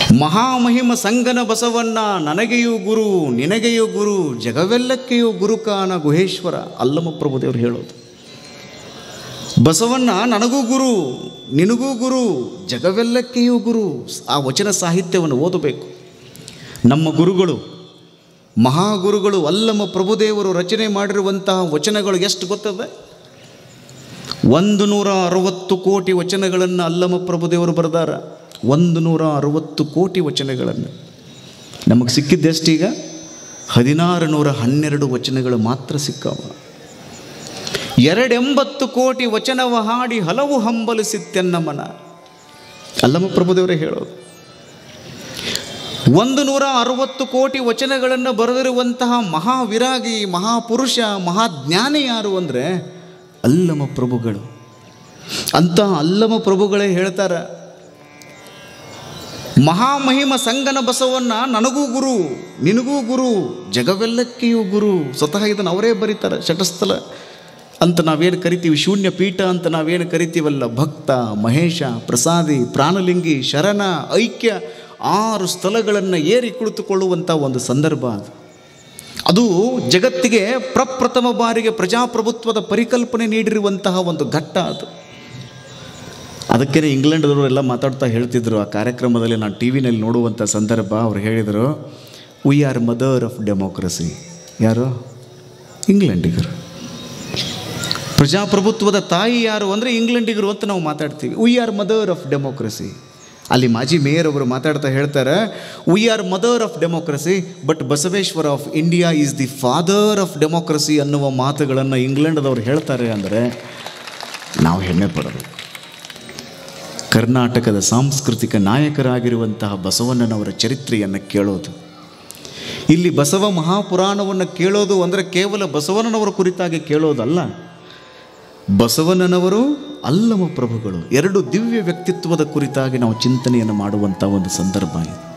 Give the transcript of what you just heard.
ಮಹಾಮಹಿಮ ಸಂಗನ ಬಸವಣ್ಣ ನನಗೆಯೂ ಗುರು ನಿನಗೆಯೂ ಗುರು ಜಗವೆಲ್ಲಕ್ಕೆಯೂ ಗುರುಕಾನ ಗುಹೇಶ್ವರ ಅಲ್ಲಮ ಪ್ರಭುದೇವರು ಹೇಳೋದು ಬಸವಣ್ಣ ನನಗೂ ಗುರು ನಿನಗೂ ಗುರು ಜಗವೆಲ್ಲಕ್ಕೆಯೂ ಗುರು ಆ ವಚನ ಸಾಹಿತ್ಯವನ್ನು ಓದಬೇಕು ನಮ್ಮ ಗುರುಗಳು ಮಹಾಗುರುಗಳು ಅಲ್ಲಮ ಪ್ರಭುದೇವರು ರಚನೆ ಮಾಡಿರುವಂತಹ ವಚನಗಳು ಎಷ್ಟು ಗೊತ್ತದೆ ಒಂದು ನೂರ ಅರವತ್ತು ಕೋಟಿ ವಚನಗಳನ್ನು ಅಲ್ಲಮ ಪ್ರಭುದೇವರು ಬರೆದಾರ ಒಂದು ನೂರ ಅರವತ್ತು ಕೋಟಿ ವಚನಗಳನ್ನು ನಮಗೆ ಸಿಕ್ಕಿದ್ದೆಷ್ಟೀಗ ಹದಿನಾರು ನೂರ ಹನ್ನೆರಡು ವಚನಗಳು ಮಾತ್ರ ಸಿಕ್ಕವ ಎರಡೆಂಬತ್ತು ಕೋಟಿ ವಚನವ ಹಾಡಿ ಹಲವು ಹಂಬಲಿಸಿತ್ತೆನ್ನ ಮನ ಅಲ್ಲಮ ಪ್ರಭುದೇವರೇ ಹೇಳೋದು ಒಂದು ನೂರ ಅರವತ್ತು ಕೋಟಿ ವಚನಗಳನ್ನು ಬರೆದಿರುವಂತಹ ಮಹಾವಿರಾಗಿ ಮಹಾಪುರುಷ ಮಹಾಜ್ಞಾನಿ ಯಾರು ಅಂದರೆ ಅಲ್ಲಮ ಪ್ರಭುಗಳು ಅಂತ ಅಲ್ಲಮ ಪ್ರಭುಗಳೇ ಹೇಳ್ತಾರ ಮಹಾಮಹಿಮ ಸಂಗನ ಬಸವನ್ನ ನನಗೂ ಗುರು ನಿನಗೂ ಗುರು ಜಗವೆಲ್ಲಕ್ಕೆಯೂ ಗುರು ಸ್ವತಃ ಇದನ್ನು ಅವರೇ ಬರೀತಾರೆ ಶಟಸ್ಥಲ ಅಂತ ನಾವೇನು ಕರಿತೀವಿ ಶೂನ್ಯ ಪೀಠ ಅಂತ ನಾವೇನು ಕರಿತೀವಲ್ಲ ಭಕ್ತ ಮಹೇಶ ಪ್ರಸಾದಿ ಪ್ರಾಣಲಿಂಗಿ ಶರಣ ಐಕ್ಯ ಆರು ಸ್ಥಳಗಳನ್ನು ಏರಿ ಕುಳಿತುಕೊಳ್ಳುವಂಥ ಒಂದು ಸಂದರ್ಭ ಅದು ಅದು ಜಗತ್ತಿಗೆ ಪ್ರಪ್ರಥಮ ಬಾರಿಗೆ ಪ್ರಜಾಪ್ರಭುತ್ವದ ಪರಿಕಲ್ಪನೆ ನೀಡಿರುವಂತಹ ಒಂದು ಘಟ್ಟ ಅದು ಅದಕ್ಕೇ ಇಂಗ್ಲೆಂಡ್ದವರು ಎಲ್ಲ ಮಾತಾಡ್ತಾ ಹೇಳ್ತಿದ್ರು ಆ ಕಾರ್ಯಕ್ರಮದಲ್ಲಿ ನಾನು ಟಿ ವಿನಲ್ಲಿ ನೋಡುವಂಥ ಸಂದರ್ಭ ಅವ್ರು ಹೇಳಿದರು we are mother of democracy ಯಾರು ಇಂಗ್ಲೆಂಡಿಗರು ಪ್ರಜಾಪ್ರಭುತ್ವದ ತಾಯಿ ಯಾರು ಅಂದರೆ ಇಂಗ್ಲೆಂಡಿಗರು ಅಂತ ನಾವು ಮಾತಾಡ್ತೀವಿ we are mother of democracy ಅಲ್ಲಿ ಮಾಜಿ ಮೇಯರ್ ಅವರು ಮಾತಾಡ್ತಾ ಹೇಳ್ತಾರೆ we are mother of democracy but Basaveshwara of India is the father of democracy ಅನ್ನುವ ಮಾತುಗಳನ್ನು ಇಂಗ್ಲೆಂಡ್ದವ್ರು ಹೇಳ್ತಾರೆ ಅಂದರೆ ನಾವು ಹೆಮ್ಮೆ ಪಡಬೇಕು ಕರ್ನಾಟಕದ ಸಾಂಸ್ಕೃತಿಕ ನಾಯಕರಾಗಿರುವಂತಹ ಬಸವಣ್ಣನವರ ಚರಿತ್ರೆಯನ್ನು ಕೇಳೋದು ಇಲ್ಲಿ ಬಸವ ಮಹಾಪುರಾಣವನ್ನು ಕೇಳೋದು ಅಂದರೆ ಕೇವಲ ಬಸವಣ್ಣನವರ ಕುರಿತಾಗಿ ಕೇಳೋದಲ್ಲ ಬಸವಣ್ಣನವರು ಅಲ್ಲಮ ಪ್ರಭುಗಳು ಎರಡು ದಿವ್ಯ ವ್ಯಕ್ತಿತ್ವದ ಕುರಿತಾಗಿ ನಾವು ಚಿಂತನೆಯನ್ನು ಮಾಡುವಂಥ ಒಂದು ಸಂದರ್ಭ ಇದು